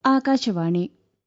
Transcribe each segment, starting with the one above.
ആകാശവാണി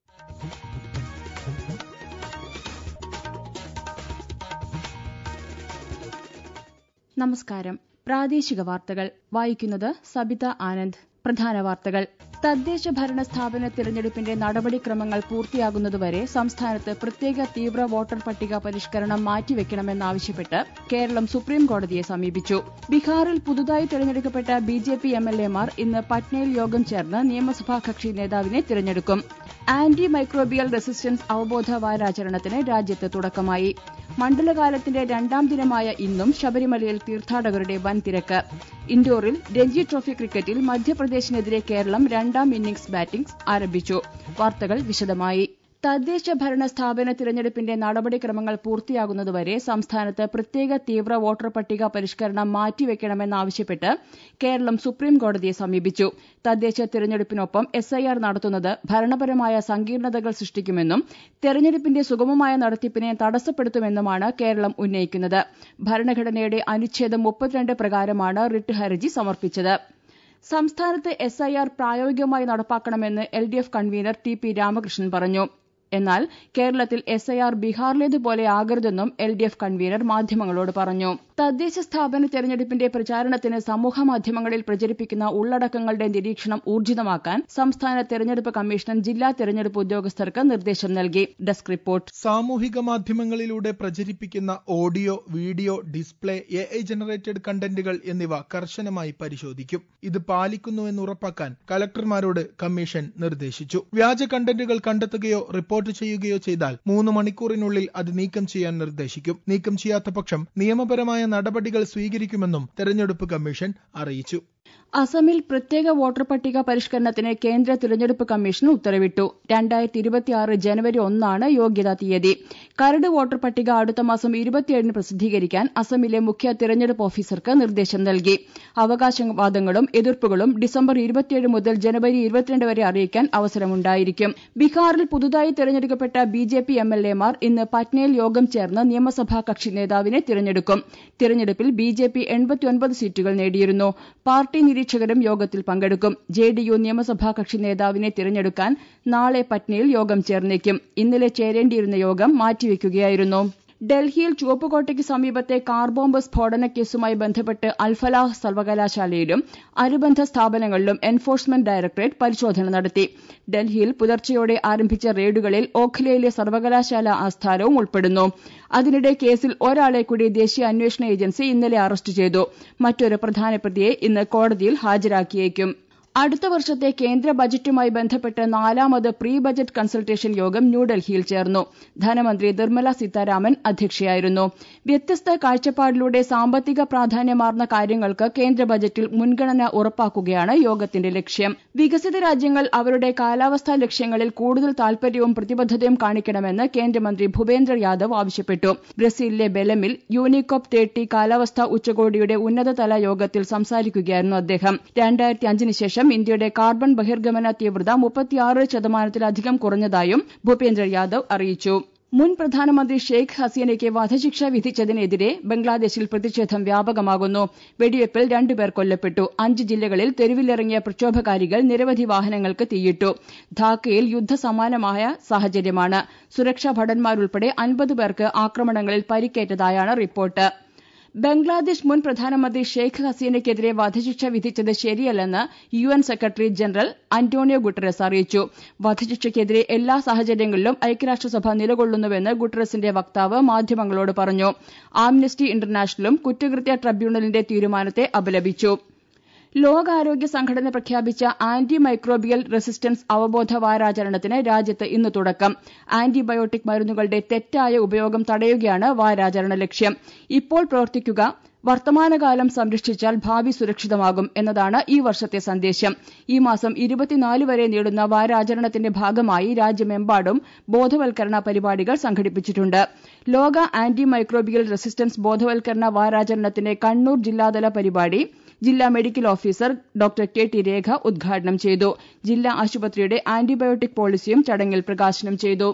നമസ്കാരം പ്രാദേശിക വാർത്തകൾ വായിക്കുന്നത് സബിത ആനന്ദ് പ്രധാന വാർത്തകൾ തദ്ദേശ ഭരണ സ്ഥാപന തിരഞ്ഞെടുപ്പിന്റെ നടപടിക്രമങ്ങൾ പൂർത്തിയാകുന്നതുവരെ സംസ്ഥാനത്ത് പ്രത്യേക തീവ്ര വോട്ടർ പട്ടിക പരിഷ്കരണം മാറ്റിവെക്കണമെന്നാവശ്യപ്പെട്ട് കേരളം സുപ്രീംകോടതിയെ സമീപിച്ചു ബീഹാറിൽ പുതുതായി തെരഞ്ഞെടുക്കപ്പെട്ട B J P M L എമാർ ഇന്ന് പട്നയിൽ യോഗം ചേർന്ന് നിയമസഭാ കക്ഷി നേതാവിനെ തിരഞ്ഞെടുക്കും ആന്റി മൈക്രോബിയൽ റെസിസ്റ്റൻസ് അവബോധ വാരാചരണത്തിന് രാജ്യത്ത് തുടക്കമായി മണ്ഡലകാലത്തിന്റെ രണ്ടാം ദിനമായ ഇന്നും ശബരിമലയിൽ തീർത്ഥാടകരുടെ വൻ തിരക്ക് ഇൻഡോറിൽ രഞ്ജി ട്രോഫി ക്രിക്കറ്റിൽ മധ്യപ്രദേശിനെതിരെ കേരളം രണ്ടാം ഇന്നിംഗ്സ് ബാറ്റിംഗ് ആരംഭിച്ചു വാർത്തകൾ വിശദമായി തദ്ദേശ ഭരണ സ്ഥാപന തിരഞ്ഞെടുപ്പിന്റെ നടപടിക്രമങ്ങൾ പൂർത്തിയാകുന്നതുവരെ സംസ്ഥാനത്ത് പ്രത്യേക തീവ്ര വോട്ടർ പട്ടിക പരിഷ്കരണം മാറ്റിവെക്കണമെന്നാവശ്യപ്പെട്ട് കേരളം സുപ്രീംകോടതിയെ സമീപിച്ചു തദ്ദേശ തിരഞ്ഞെടുപ്പിനൊപ്പം എസ്ഐആർ നടത്തുന്നത് ഭരണപരമായ സങ്കീർണതകൾ സൃഷ്ടിക്കുമെന്നും തെരഞ്ഞെടുപ്പിന്റെ സുഗമമായ നടത്തിപ്പിനെ തടസ്സപ്പെടുത്തുമെന്നുമാണ് കേരളം ഉന്നയിക്കുന്നത് ഭരണഘടനയുടെ അനുച്ഛേദം മുപ്പത്തിരണ്ട് പ്രകാരമാണ് റിട്ട് ഹർജി സമർപ്പിച്ചത് സംസ്ഥാനത്ത് എസ്ഐആർ പ്രായോഗികമായി നടപ്പാക്കണമെന്ന് L D F convener T P Ramakrishnan പറഞ്ഞു എന്നാൽ കേരളത്തിൽ എസ്ഐആർ ബീഹാറിലേതുപോലെ ആകരുതെന്നും എൽ ഡി എഫ് കൺവീനർ മാധ്യമങ്ങളോട് പറഞ്ഞു തദ്ദേശ സ്ഥാപന തെരഞ്ഞെടുപ്പിന്റെ പ്രചാരണത്തിന് സമൂഹമാധ്യമങ്ങളിൽ പ്രചരിപ്പിക്കുന്ന ഉള്ളടക്കങ്ങളുടെ നിരീക്ഷണം ഊർജിതമാക്കാൻ സംസ്ഥാന തെരഞ്ഞെടുപ്പ് കമ്മീഷൻ ജില്ലാ തെരഞ്ഞെടുപ്പ് ഉദ്യോഗസ്ഥർക്ക് നിർദ്ദേശം നൽകി ഡെസ്ക് റിപ്പോർട്ട് സാമൂഹിക മാധ്യമങ്ങളിലൂടെ പ്രചരിപ്പിക്കുന്ന audio video display A I generated കണ്ടന്റുകൾ എന്നിവ കർശനമായി പരിശോധിക്കും ഇത് പാലിക്കുന്നുവെന്ന് ഉറപ്പാക്കാൻ കലക്ടർമാരോട് കമ്മീഷൻ നിർദ്ദേശിച്ചു വ്യാജ കണ്ടന്റുകൾ കണ്ടെത്തുകയോ റിപ്പോർട്ട് ചെയ്യുകയോ ചെയ്താൽ മൂന്ന് മണിക്കൂറിനുള്ളിൽ അത് നീക്കം ചെയ്യാൻ നിർദ്ദേശിക്കും നീക്കം ചെയ്യാത്ത പക്ഷം നിയമപരമായ നടപടികൾ സ്വീകരിക്കുമെന്നും തെരഞ്ഞെടുപ്പ് കമ്മീഷൻ അറിയിച്ചു അസമിൽ പ്രത്യേക വോട്ടർ പട്ടിക പരിഷ്കരണത്തിന് കേന്ദ്ര തിരഞ്ഞെടുപ്പ് കമ്മീഷൻ ഉത്തരവിട്ടു രണ്ടായിരത്തി ഇരുപത്തിയാറ് ജനുവരി ഒന്നാണ് യോഗ്യതാ തീയതി കരട് വോട്ടർ പട്ടിക അടുത്ത മാസം ഇരുപത്തിയേഴിന് പ്രസിദ്ധീകരിക്കാൻ അസമിലെ മുഖ്യ തിരഞ്ഞെടുപ്പ് ഓഫീസർക്ക് നിർദ്ദേശം നൽകി അവകാശവാദങ്ങളും എതിർപ്പുകളും ഡിസംബർ ഇരുപത്തിയേഴ് മുതൽ ജനുവരി ഇരുപത്തിരണ്ട് വരെ അറിയിക്കാൻ അവസരമുണ്ടായിരിക്കും ബീഹാറിൽ പുതുതായി തെരഞ്ഞെടുക്കപ്പെട്ട B J P M L എമാർ ഇന്ന് പറ്റ്നയിൽ യോഗം ചേർന്ന് നിയമസഭാ കക്ഷി നേതാവിനെ തിരഞ്ഞെടുക്കും തിരഞ്ഞെടുപ്പിൽ ബി ജെ പി എൺപത്തിയൊൻപത് സീറ്റുകൾ നേടിയിരുന്നു പാർട്ടി നിരീക്ഷകരും യോഗത്തിൽ പങ്കെടുക്കും ജെ ഡി യു നിയമസഭാ കക്ഷി നേതാവിനെ തിരഞ്ഞെടുക്കാൻ നാളെ പറ്റ്നയിൽ യോഗം ചേർന്നേക്കും ഇന്നലെ ചേരേണ്ടിയിരുന്ന യോഗം മാറ്റിവെക്കുകയായിരുന്നു ഡൽഹിയിൽ ചുവപ്പുകോട്ടയ്ക്ക് സമീപത്തെ കാർ ബോംബ് സ്ഫോടന കേസുമായി ബന്ധപ്പെട്ട് അൽഫലാഹ് സർവകലാശാലയിലും അനുബന്ധ സ്ഥാപനങ്ങളിലും എൻഫോഴ്സ്മെന്റ് ഡയറക്ടറേറ്റ് പരിശോധന നടത്തി ഡൽഹിയിൽ പുലർച്ചെയോടെ ആരംഭിച്ച റെയ്ഡുകളിൽ ഓഖ്ലയിലെ സർവകലാശാല ആസ്ഥാനവും ഉൾപ്പെടുന്നു അതിനിടെ കേസിൽ ഒരാളെ കൂടി ദേശീയ അന്വേഷണ ഏജൻസി ഇന്നലെ അറസ്റ്റ് ചെയ്തു മറ്റൊരു പ്രധാന പ്രതിയെ ഇന്ന് കോടതിയിൽ ഹാജരാക്കിയേക്കും അടുത്ത വർഷത്തെ കേന്ദ്ര ബജറ്റുമായി ബന്ധപ്പെട്ട് നാലാമത് പ്രീ ബജറ്റ് കൺസൾട്ടേഷൻ യോഗം ന്യൂഡൽഹിയിൽ ചേർന്നു ധനമന്ത്രി നിർമ്മല സീതാരാമൻ അധ്യക്ഷയായിരുന്നു വ്യത്യസ്ത കാഴ്ചപ്പാടിലൂടെ സാമ്പത്തിക പ്രാധാന്യമാർന്ന കാര്യങ്ങൾക്ക് കേന്ദ്ര ബജറ്റിൽ മുൻഗണന ഉറപ്പാക്കുകയാണ് യോഗത്തിന്റെ ലക്ഷ്യം വികസിത രാജ്യങ്ങൾ അവരുടെ കാലാവസ്ഥാ ലക്ഷ്യങ്ങളിൽ കൂടുതൽ താൽപര്യവും പ്രതിബദ്ധതയും കാണിക്കണമെന്ന് കേന്ദ്രമന്ത്രി ഭൂപേന്ദ്ര യാദവ് ആവശ്യപ്പെട്ടു ബ്രസീലിലെ ബെലമിൽ യൂണികോപ്പ് തേർട്ടി കാലാവസ്ഥാ ഉച്ചകോടിയുടെ ഉന്നതതല യോഗത്തിൽ സംസാരിക്കുകയായിരുന്നു അദ്ദേഹം രണ്ടായിരത്തി അഞ്ചിന് ശേഷം ശേഷം ഇന്ത്യയുടെ കാർബൺ ബഹിർഗമന തീവ്രത മുപ്പത്തിയാറ് ശതമാനത്തിലധികം കുറഞ്ഞതായും ഭൂപേന്ദ്ര യാദവ് അറിയിച്ചു മുൻ പ്രധാനമന്ത്രി ഷെയ്ഖ് ഹസീനയ്ക്ക് വധശിക്ഷ വിധിച്ചതിനെതിരെ ബംഗ്ലാദേശിൽ പ്രതിഷേധം വ്യാപകമാകുന്നു വെടിവെപ്പിൽ രണ്ടുപേർ കൊല്ലപ്പെട്ടു അഞ്ച് ജില്ലകളിൽ തെരുവിലിറങ്ങിയ പ്രക്ഷോഭകാരികൾ നിരവധി വാഹനങ്ങൾക്ക് തീയിട്ടു ധാക്കയിൽ യുദ്ധസമാനമായ സാഹചര്യമാണ് സുരക്ഷാ ഭടന്മാരുൾപ്പെടെ അൻപത് പേർക്ക് ആക്രമണങ്ങളിൽ പരിക്കേറ്റതായാണ് റിപ്പോർട്ട് ബംഗ്ലാദേശ് മുൻ പ്രധാനമന്ത്രി ഷെയ്ഖ് ഹസീനയ്ക്കെതിരെ വധശിക്ഷ വിധിച്ചത് ശരിയല്ലെന്ന് U N secretary general Antonio Guterres അറിയിച്ചു വധശിക്ഷയ്ക്കെതിരെ എല്ലാ സാഹചര്യങ്ങളിലും ഐക്യരാഷ്ട്രസഭ നിലകൊള്ളുന്നുവെന്ന് ഗുട്ടറസിന്റെ വക്താവ് മാധ്യമങ്ങളോട് പറഞ്ഞു ആംനസ്റ്റി ഇന്റർനാഷണലും കുറ്റകൃത്യ ട്രൈബ്യൂണലിന്റെ തീരുമാനത്തെ അപലപിച്ചു ലോകാരോഗ്യ സംഘടന പ്രഖ്യാപിച്ച ആന്റി മൈക്രോബിയൽ റെസിസ്റ്റൻസ് അവബോധ വാരാചരണത്തിന് രാജ്യത്ത് ഇന്ന് തുടക്കം ആന്റിബയോട്ടിക് മരുന്നുകളുടെ തെറ്റായ ഉപയോഗം തടയുകയാണ് വാരാചരണ ലക്ഷ്യം ഇപ്പോൾ പ്രവർത്തിക്കുക വർത്തമാനകാലം സംരക്ഷിച്ചാൽ ഭാവി സുരക്ഷിതമാകും എന്നതാണ് ഈ വർഷത്തെ സന്ദേശം ഈ മാസം ഇരുപത്തിനാല് വരെ നീളുന്ന വാരാചരണത്തിന്റെ ഭാഗമായി രാജ്യമെമ്പാടും ബോധവൽക്കരണ പരിപാടികൾ സംഘടിപ്പിച്ചിട്ടുണ്ട് ലോക ആന്റി മൈക്രോബിയൽ റെസിസ്റ്റൻസ് ബോധവൽക്കരണ വാരാചരണത്തിന്റെ കണ്ണൂർ ജില്ലാതല പരിപാടി ജില്ലാ medical officer doctor K T Rekha ഉദ്ഘാടനം ചെയ്തു ജില്ലാ ആശുപത്രിയുടെ ആന്റിബയോട്ടിക് പോളിസിയും ചടങ്ങിൽ പ്രകാശനം ചെയ്തു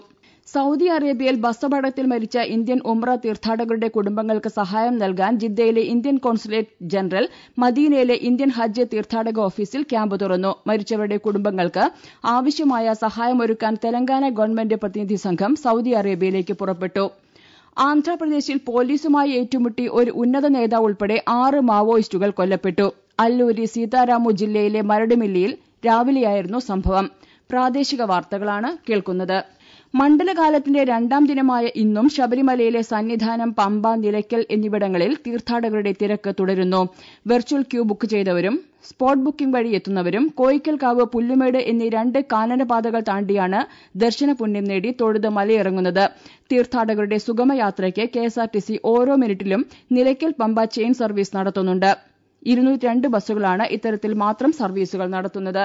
സൌദി അറേബ്യയിൽ ബസ്സപകടത്തിൽ മരിച്ച ഇന്ത്യൻ ഉംറ തീർത്ഥാടകരുടെ കുടുംബങ്ങൾക്ക് സഹായം നൽകാൻ ജിദ്ദയിലെ ഇന്ത്യൻ കോൺസുലേറ്റ് ജനറൽ മദീനയിലെ ഇന്ത്യൻ ഹജ്ജ് തീർത്ഥാടക ഓഫീസിൽ ക്യാമ്പ് തുറന്നു മരിച്ചവരുടെ കുടുംബങ്ങൾക്ക് ആവശ്യമായ സഹായമൊരുക്കാൻ തെലങ്കാന ഗവൺമെന്റ് പ്രതിനിധി സംഘം സൌദി അറേബ്യയിലേക്ക് പുറപ്പെട്ടു ആന്ധ്രാപ്രദേശിൽ പോലീസുമായി ഏറ്റുമുട്ടി ഒരു ഉന്നത നേതാവ് ഉൾപ്പെടെ ആറ് മാവോയിസ്റ്റുകൾ കൊല്ലപ്പെട്ടു അല്ലൂരി സീതാരാമു ജില്ലയിലെ മരടുമില്ലിയിൽ രാവിലെയായിരുന്നു സംഭവം പ്രാദേശിക വാർത്തകളാണ് കേൾക്കുന്നത് മണ്ഡലകാലത്തിന്റെ രണ്ടാം ദിനമായ ഇന്നും ശബരിമലയിലെ സന്നിധാനം പമ്പ നിലയ്ക്കൽ എന്നിവിടങ്ങളിൽ തീർത്ഥാടകരുടെ തിരക്ക് തുടരുന്നു വെർച്വൽ ക്യൂ ബുക്ക് ചെയ്തവരും സ്പോട്ട് ബുക്കിംഗ് വഴി എത്തുന്നവരും കോയിക്കൽകാവ് പുല്ലുമേട് എന്നീ രണ്ട് കാനനപാതകൾ താണ്ടിയാണ് ദർശന പുണ്യം നേടി തൊഴുത് മലയിറങ്ങുന്നത് തീർത്ഥാടകരുടെ സുഗമയാത്രയ്ക്ക് കെഎസ്ആർടിസി ഓരോ മിനിറ്റിലും നിലയ്ക്കൽ പമ്പ ചെയിൻ സർവീസ് നടത്തുന്നുണ്ട് ഇരുന്നൂറ്റി രണ്ട് ബസ്സുകളാണ് ഇത്തരത്തിൽ മാത്രം സർവീസുകൾ നടത്തുന്നത്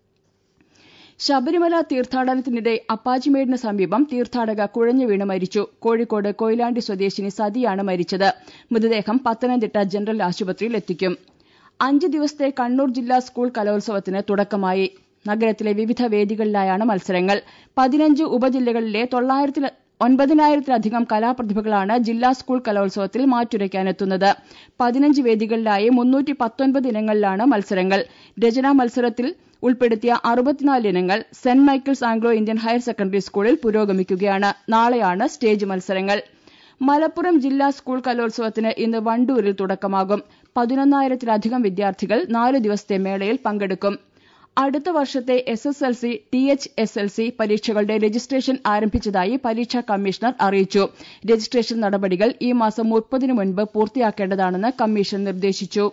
ശബരിമല തീർത്ഥാടനത്തിനിടെ അപ്പാച്ചിമേടിന് സമീപം തീർത്ഥാടക കുഴഞ്ഞു വീണ് മരിച്ചു കോഴിക്കോട് കൊയിലാണ്ടി സ്വദേശിനി സതിയാണ് മരിച്ചത് മൃതദേഹം പത്തനംതിട്ട ജനറൽ ആശുപത്രിയിൽ എത്തിക്കും അഞ്ച് ദിവസത്തെ കണ്ണൂർ ജില്ലാ സ്കൂൾ കലോത്സവത്തിന് തുടക്കമായി നഗരത്തിലെ വിവിധ വേദികളിലായാണ് മത്സരങ്ങൾ പതിനഞ്ച് ഉപജില്ലകളിലെ തൊള്ളായിരത്തി ഒൻപതിനായിരത്തിലധികം കലാപ്രതിഭകളാണ് ജില്ലാ സ്കൂൾ കലോത്സവത്തിൽ മാറ്റുരയ്ക്കാനെത്തുന്നത് പതിനഞ്ച് വേദികളിലായി മുന്നൂറ്റി പത്തൊൻപത് ഇനങ്ങളിലാണ് മത്സരങ്ങൾ രചനാ മത്സരത്തിൽ ഉൾപ്പെടുത്തിയ അറുപത്തിനാല് ഇനങ്ങൾ Saint Michael's Anglo Indian higher secondary സ്കൂളിൽ പുരോഗമിക്കുകയാണ് നാളെയാണ് സ്റ്റേജ് മത്സരങ്ങൾ മലപ്പുറം ജില്ലാ സ്കൂൾ കലോത്സവത്തിന് ഇന്ന് വണ്ടൂരിൽ തുടക്കമാകും പതിനൊന്നായിരത്തിലധികം വിദ്യാർത്ഥികൾ നാല് ദിവസത്തെ മേളയിൽ പങ്കെടുക്കും അടുത്ത വർഷത്തെ S S L C T H S L C പരീക്ഷകളുടെ രജിസ്ട്രേഷൻ ആരംഭിച്ചതായി പരീക്ഷാ കമ്മീഷണർ അറിയിച്ചു രജിസ്ട്രേഷൻ നടപടികൾ ഈ മാസം മുപ്പതിനു മുൻപ് പൂർത്തിയാക്കേണ്ടതാണെന്ന് കമ്മീഷൻ നിർദ്ദേശിച്ചു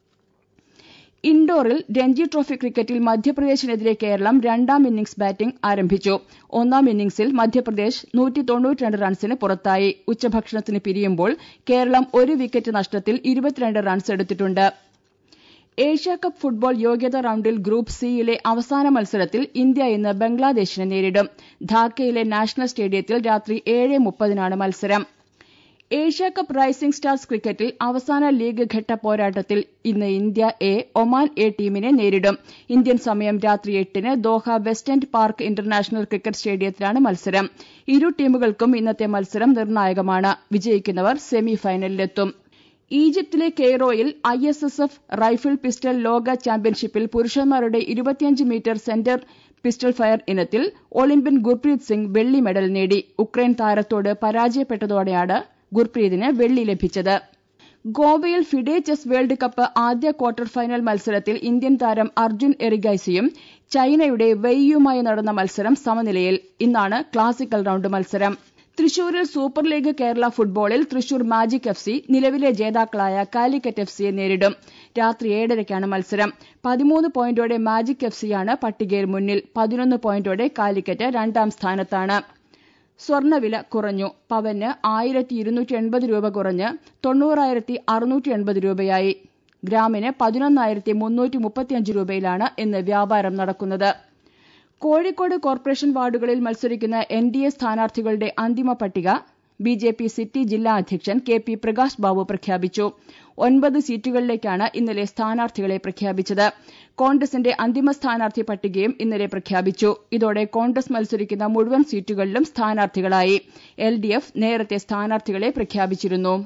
ഇൻഡോറിൽ രഞ്ജി ട്രോഫി ക്രിക്കറ്റിൽ മധ്യപ്രദേശിനെതിരെ കേരളം രണ്ടാം ഇന്നിംഗ്സ് ബാറ്റിംഗ് ആരംഭിച്ചു ഒന്നാം ഇന്നിംഗ്സിൽ മധ്യപ്രദേശ് നൂറ്റി തൊണ്ണൂറ്റിരണ്ട് റൺസിന് പുറത്തായി ഉച്ചഭക്ഷണത്തിന് പിരിയുമ്പോൾ കേരളം ഒരു വിക്കറ്റ് നഷ്ടത്തിൽ ഇരുപത്തിരണ്ട് റൺസ് എടുത്തിട്ടുണ്ട് ഏഷ്യാകപ്പ് ഫുട്ബോൾ യോഗ്യതാ റൌണ്ടിൽ ഗ്രൂപ്പ് സിയിലെ അവസാന മത്സരത്തിൽ ഇന്ത്യ ഇന്ന് ബംഗ്ലാദേശിനെ നേരിടും ധാക്കയിലെ നാഷണൽ സ്റ്റേഡിയത്തിൽ രാത്രി ഏഴ് മുപ്പതിനാണ് മത്സരം ഏഷ്യാകപ്പ് റൈസിംഗ് സ്റ്റാർസ് ക്രിക്കറ്റിൽ അവസാന ലീഗ് ഘട്ട പോരാട്ടത്തിൽ ഇന്ന് ഇന്ത്യ എ ഒമാൻ എ ടീമിനെ നേരിടും ഇന്ത്യൻ സമയം രാത്രി എട്ടിന് Doha West End park international cricket സ്റ്റേഡിയത്തിലാണ് മത്സരം ഇരു ടീമുകൾക്കും ഇന്നത്തെ മത്സരം നിർണായകമാണ് വിജയിക്കുന്നവർ സെമി ഫൈനലിലെത്തും ഈജിപ്തിലെ കെയ്റോയിൽ I S S F rifle pistol ലോക ചാമ്പ്യൻഷിപ്പിൽ പുരുഷന്മാരുടെ ഇരുപത്തിയഞ്ച് മീറ്റർ സെന്റർ പിസ്റ്റൾ ഫയർ ഇനത്തിൽ ഒളിമ്പ്യൻ ഗുർപ്രീത് സിംഗ് വെള്ളി മെഡൽ നേടി ഉക്രൈൻ താരത്തോട് പരാജയപ്പെട്ടതോടെയാണ് ഗുർപ്രീതിന് വെള്ളി ലഭിച്ചത് ഗോവയിൽ ഫിഡെ ചെസ് വേൾഡ് കപ്പ് ആദ്യ ക്വാർട്ടർ ഫൈനൽ മത്സരത്തിൽ ഇന്ത്യൻ താരം അർജുൻ എറിഗൈസിയും ചൈനയുടെ വെയ്യുമായി നടന്ന മത്സരം സമനിലയിൽ ഇന്നാണ് ക്ലാസിക്കൽ റൌണ്ട് മത്സരം തൃശൂരിൽ സൂപ്പർ ലീഗ് കേരള ഫുട്ബോളിൽ തൃശൂർ മാജിക് എഫ് സി നിലവിലെ ജേതാക്കളായ കാലിക്കറ്റ് എഫ് സിയെ നേരിടും രാത്രി ഏഴരയ്ക്കാണ് മത്സരം പതിമൂന്ന് പോയിന്റോടെ മാജിക് എഫ് സിയാണ് പട്ടികയിൽ മുന്നിൽ പതിനൊന്ന് പോയിന്റോടെ കാലിക്കറ്റ് രണ്ടാം സ്ഥാനത്താണ് സ്വർണ്ണവില കുറഞ്ഞു പവന് ആയിരത്തി ഇരുന്നൂറ്റി എൺപത് രൂപ കുറഞ്ഞ് തൊണ്ണൂറായിരത്തി അറുന്നൂറ്റി എൺപത് രൂപയായി ഗ്രാമിന് പതിനൊന്നായിരത്തി മുന്നൂറ്റി മുപ്പത്തിയഞ്ച് രൂപയിലാണ് ഇന്ന് വ്യാപാരം നടക്കുന്നത് കോഴിക്കോട് കോർപ്പറേഷൻ വാർഡുകളിൽ മത്സരിക്കുന്ന എൻ ഡി എ സ്ഥാനാർത്ഥികളുടെ അന്തിമ പട്ടിക ബി ജെ പി സിറ്റി ജില്ലാ അധ്യക്ഷൻ കെ പി പ്രകാശ് ബാബു പ്രഖ്യാപിച്ചു ഒൻപത് സീറ്റുകളിലേക്കാണ് ഇന്നലെ സ്ഥാനാർത്ഥികളെ പ്രഖ്യാപിച്ചത് കോൺഗ്രസിന്റെ അന്തിമ സ്ഥാനാർത്ഥി പട്ടികയും ഇന്നലെ പ്രഖ്യാപിച്ചു ഇതോടെ കോൺഗ്രസ് മത്സരിക്കുന്ന മുഴുവൻ സീറ്റുകളിലും സ്ഥാനാർത്ഥികളായി എൽ ഡി എഫ് നേരത്തെ സ്ഥാനാർത്ഥികളെ പ്രഖ്യാപിച്ചിരുന്നു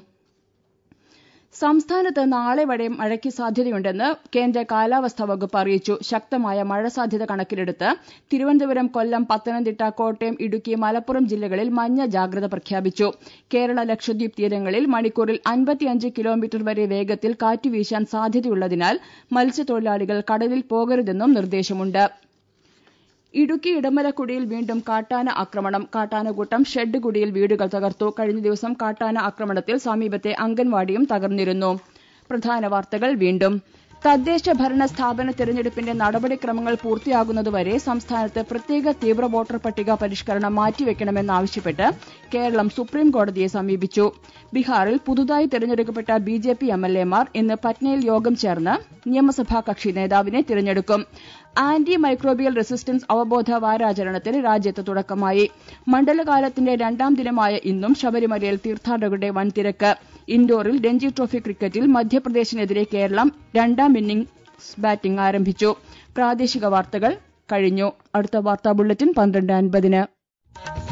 സംസ്ഥാനത്ത് നാളെ വരെ മഴയ്ക്ക് സാധ്യതയുണ്ടെന്ന് കേന്ദ്ര കാലാവസ്ഥാ വകുപ്പ് അറിയിച്ചു ശക്തമായ മഴ സാധ്യത കണക്കിലെടുത്ത് തിരുവനന്തപുരം കൊല്ലം പത്തനംതിട്ട കോട്ടയം ഇടുക്കി മലപ്പുറം ജില്ലകളിൽ മഞ്ഞ ജാഗ്രത പ്രഖ്യാപിച്ചു കേരള ലക്ഷദ്വീപ് തീരങ്ങളിൽ മണിക്കൂറിൽ അൻപത്തിയഞ്ച് കിലോമീറ്റർ വരെ വേഗത്തിൽ കാറ്റ് വീശാൻ സാധ്യതയുള്ളതിനാൽ മത്സ്യത്തൊഴിലാളികൾ കടലിൽ പോകരുതെന്നും നിർദ്ദേശമുണ്ട് ഇടുക്കി ഇടമലക്കുടിയിൽ വീണ്ടും കാട്ടാന ആക്രമണം കാട്ടാനകൂട്ടം ഷെഡ് കുടിയിൽ വീടുകൾ തകർത്തു കഴിഞ്ഞ ദിവസം കാട്ടാന ആക്രമണത്തിൽ സമീപത്തെ അംഗൻവാടിയും തകർന്നിരുന്നു പ്രധാന വാർത്തകൾ വീണ്ടും തദ്ദേശ ഭരണ സ്ഥാപന തെരഞ്ഞെടുപ്പിന്റെ നടപടിക്രമങ്ങൾ പൂർത്തിയാകുന്നതുവരെ സംസ്ഥാനത്ത് പ്രത്യേക തീവ്ര വോട്ടർ പട്ടിക പരിഷ്കരണം മാറ്റിവെക്കണമെന്നാവശ്യപ്പെട്ട് കേരളം സുപ്രീം കോടതിയെ സമീപിച്ചു ബീഹാറിൽ പുതുതായി തെരഞ്ഞെടുക്കപ്പെട്ട B J P M L എമാർ ഇന്ന് പറ്റ്നയിൽ യോഗം ചേർന്ന് നിയമസഭാ കക്ഷി നേതാവിനെ തിരഞ്ഞെടുക്കും ആന്റി മൈക്രോബിയൽ റെസിസ്റ്റൻസ് അവബോധ വാരാചരണത്തിന് രാജ്യത്ത് തുടക്കമായി മണ്ഡലകാലത്തിന്റെ രണ്ടാം ദിനമായ ഇന്നും ശബരിമലയിൽ തീർത്ഥാടകരുടെ വൻതിരക്ക് ഇൻഡോറിൽ രഞ്ജി ട്രോഫി ക്രിക്കറ്റിൽ മധ്യപ്രദേശിനെതിരെ കേരളം രണ്ടാം ഇന്നിംഗ്സ് ബാറ്റിംഗ് ആരംഭിച്ചു പ്രാദേശിക വാർത്തകൾ കഴിഞ്ഞു അടുത്ത വാർത്താ ബുള്ളറ്റിൻ പന്ത്രണ്ട് അൻപതിന്